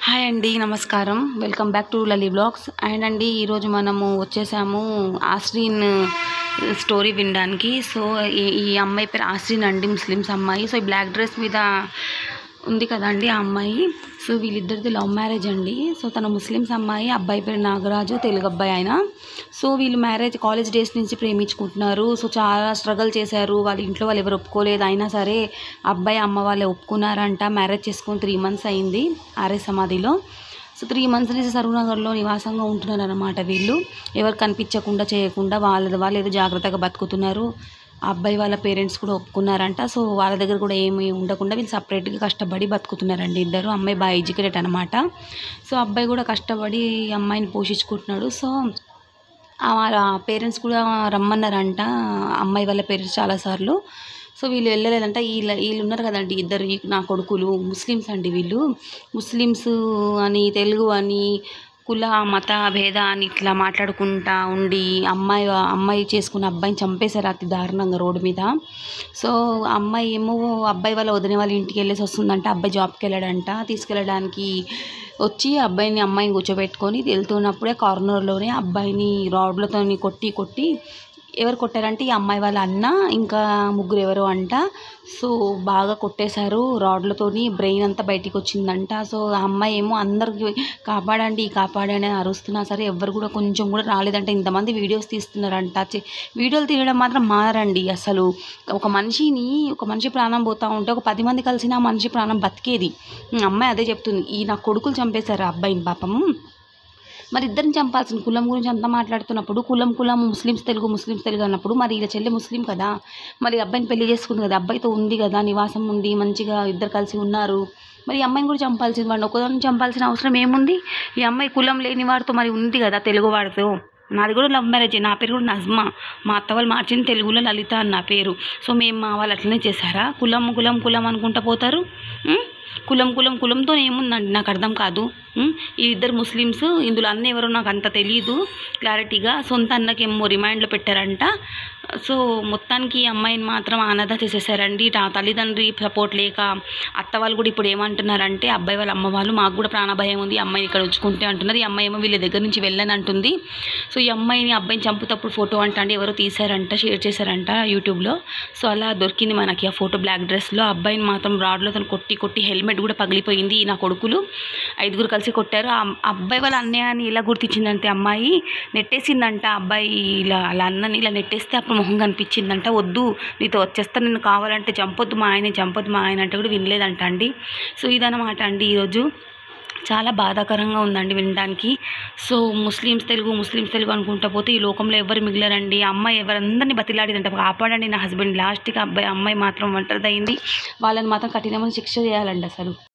Hi అండి నమస్కారం welcome back to Lali blogs and అండి ఈరోజు మనము వచ్చేసాము ఆస్రీన్ స్టోరీ వినడానికి సో ఈ ఈ అమ్మాయి పేరు ఆస్రీన్ అండి ముస్లిమ్స్ అమ్మాయి సో ఈ బ్లాక్ డ్రెస్ మీద ఉంది కదండి ఆ అమ్మాయి సో వీళ్ళిద్దరిది లవ్ మ్యారేజ్ అండి సో తన ముస్లిమ్స్ అమ్మాయి అబ్బాయి పేరు నాగరాజు తెలుగు అబ్బాయి ఆయన సో వీళ్ళు మ్యారేజ్ కాలేజ్ డేస్ నుంచి ప్రేమించుకుంటున్నారు సో చాలా స్ట్రగుల్ చేశారు వాళ్ళ ఇంట్లో వాళ్ళు ఎవరు ఒప్పుకోలేదు అయినా సరే అబ్బాయి అమ్మ వాళ్ళే ఒప్పుకున్నారంట మ్యారేజ్ చేసుకొని త్రీ మంత్స్ అయింది ఆర్య సమాధిలో సో త్రీ మంత్స్ నుంచి సరూనగర్లో నివాసంగా ఉంటున్నారు అనమాట వీళ్ళు ఎవరు కనిపించకుండా చేయకుండా వాళ్ళ వాళ్ళు ఏదో జాగ్రత్తగా బతుకుతున్నారు ఆ అబ్బాయి వాళ్ళ పేరెంట్స్ కూడా ఒప్పుకున్నారంట సో వాళ్ళ దగ్గర కూడా ఏమి ఉండకుండా వీళ్ళు సపరేట్గా కష్టపడి బతుకుతున్నారండి ఇద్దరు అమ్మాయి బాగా ఎడ్యుకేటెడ్ అనమాట సో అబ్బాయి కూడా కష్టపడి అమ్మాయిని పోషించుకుంటున్నాడు సో ఆ వాళ్ళ పేరెంట్స్ కూడా రమ్మన్నారంట అమ్మాయి వాళ్ళ పేరెంట్స్ చాలాసార్లు సో వీళ్ళు వెళ్ళలేదంట వీళ్ళ వీళ్ళు ఉన్నారు కదండి ఇద్దరు ఈ- నా కొడుకులు ముస్లిమ్స్ అండి వీళ్ళు ముస్లిమ్స్ అని తెలుగు అని కుల మత భేద అని ఇట్లా మాట్లాడుకుంటా ఉండి అమ్మాయి అమ్మాయి చేసుకున్న అబ్బాయిని చంపేశారు అతి దారుణంగా రోడ్డు మీద సో అమ్మాయి ఏమో అబ్బాయి వాళ్ళ వదిన వాళ్ళ ఇంటికి వెళ్ళేసి వస్తుందంట అబ్బాయి జాబ్కి వెళ్ళాడంట తీసుకెళ్ళడానికి వచ్చి అబ్బాయిని అమ్మాయిని కూర్చోబెట్టుకొని వెళ్తున్నప్పుడే కార్నర్లోనే అబ్బాయిని రాడ్లతో కొట్టి కొట్టి ఎవరు కొట్టారంటే ఈ అమ్మాయి వాళ్ళ అన్న ఇంకా ముగ్గురు ఎవరో అంట సో బాగా కొట్టేశారు రాడ్లతోని బ్రెయిన్ అంతా బయటికి వచ్చిందంట సో ఆ అమ్మాయి ఏమో అందరికి కాపాడండి కాపాడండి అని అరుస్తున్నా సరే ఎవరు కూడా కొంచెం కూడా రాలేదంట ఇంతమంది వీడియోస్ తీస్తున్నారంట చి- వీడియోలు తీయడం మాత్రం మారండి అసలు ఒక మనిషిని ఒక మనిషి ప్రాణం పోతా ఉంటే ఒక పది మంది కలిసిన ఆ మనిషి ప్రాణం బతికేది ఉమ్, అమ్మాయి అదే చెప్తుంది ఈ నా కొడుకులు చంపేశారు ఆ అబ్బాయిని పాపం మరి ఇద్దరిని చంపాల్సిన కులం గురించి అంతా మాట్లాడుతున్నప్పుడు కులం కులం ముస్లిమ్స్ తెలుగు ముస్లిమ్స్ తెలుగు అన్నప్పుడు మరి ఇలా చెల్లి ముస్లిం కదా మరి అబ్బాయిని పెళ్లి చేసుకుంది కదా అబ్బాయితో ఉంది కదా నివాసం ఉంది మంచిగా ఇద్దరు కలిసి ఉన్నారు మరి ఈ అమ్మాయిని కూడా చంపాల్సింది వాడిని ఒకదాన్ని చంపాల్సిన అవసరం ఏముంది ఈ అమ్మాయి కులం లేని వాడితో మరి ఉంది కదా తెలుగు వాడితో నాది కూడా లవ్ మ్యారేజ్ నా పేరు కూడా నజ్మా మా అత్త వాళ్ళు మార్చింది తెలుగులో లలిత అని నా పేరు సో మేము మా వాళ్ళు అట్లనే చేశారా కులం కులం కులం అనుకుంటా పోతారు ఉం? కులం కులం కులంతో ఏముందండి నాకు అర్థం కాదు ఉం? ఈ ఇద్దరు ముస్లిమ్స్ ఇందులో అన్న ఎవరో నాకు అంత తెలియదు క్లారిటీగా సొంత అన్నకేమో రిమైండ్లో పెట్టారంట సో మొత్తానికి ఈ అమ్మాయిని మాత్రం అనాథ చేసేసారండి నా తల్లిదండ్రి సపోర్ట్ లేక అత్త వాళ్ళు కూడా ఇప్పుడు ఏమంటున్నారంటే అబ్బాయి వాళ్ళ అమ్మ వాళ్ళు మాకు కూడా ప్రాణభయం ఉంది ఈ అమ్మాయిని ఇక్కడ ఉంచుకుంటే అంటున్నారు ఈ అమ్మాయి ఏమో వీళ్ళ దగ్గర నుంచి వెళ్ళని అంటుంది సో ఈ అమ్మాయిని అబ్బాయిని చంపుతప్పుడు ఫోటో అంట అండి ఎవరో తీశారంట షేర్ చేశారంట యూట్యూబ్లో సో అలా దొరికింది మనకి ఆ ఫోటో బ్లాక్ డ్రెస్లో అబ్బాయిని మాత్రం రాడ్లో తను కొట్టి కొట్టి హెల్మెట్ కూడా పగిలిపోయింది నా కొడుకులు ఐదుగురు కలిసి కొట్టారు ఆ అబ్బాయి వాళ్ళ అన్నయ్యని ఇలా గుర్తించిందంటే అమ్మాయి నెట్టేసిందంట అబ్బాయి ఇలా అలా అన్నని ఇలా నెట్టేస్తే అప్పుడు మొహం కనిపించిందంట వద్దు నీతో వచ్చేస్తా నిన్ను కావాలంటే చంపొద్దు మా ఆయన చంపొద్దు మా ఆయన అంటే కూడా వినలేదంట అండి సో ఇదన్నమాట అండి ఈరోజు చాలా బాధాకరంగా ఉందండి వినడానికి so Muslims Telugu Muslims Telugu అనుకుంటా పోతే ఈ లోకంలో ఎవరు మిగిలరండి ఆ అమ్మాయి ఎవరందరినీ బతిలాడిదంట కాపాడండి నా హస్బెండ్ లాస్ట్కి అబ్బాయి అమ్మాయి మాత్రం ఒంటరిదయింది వాళ్ళని మాత్రం కఠినమైన శిక్ష చేయాలండి అసలు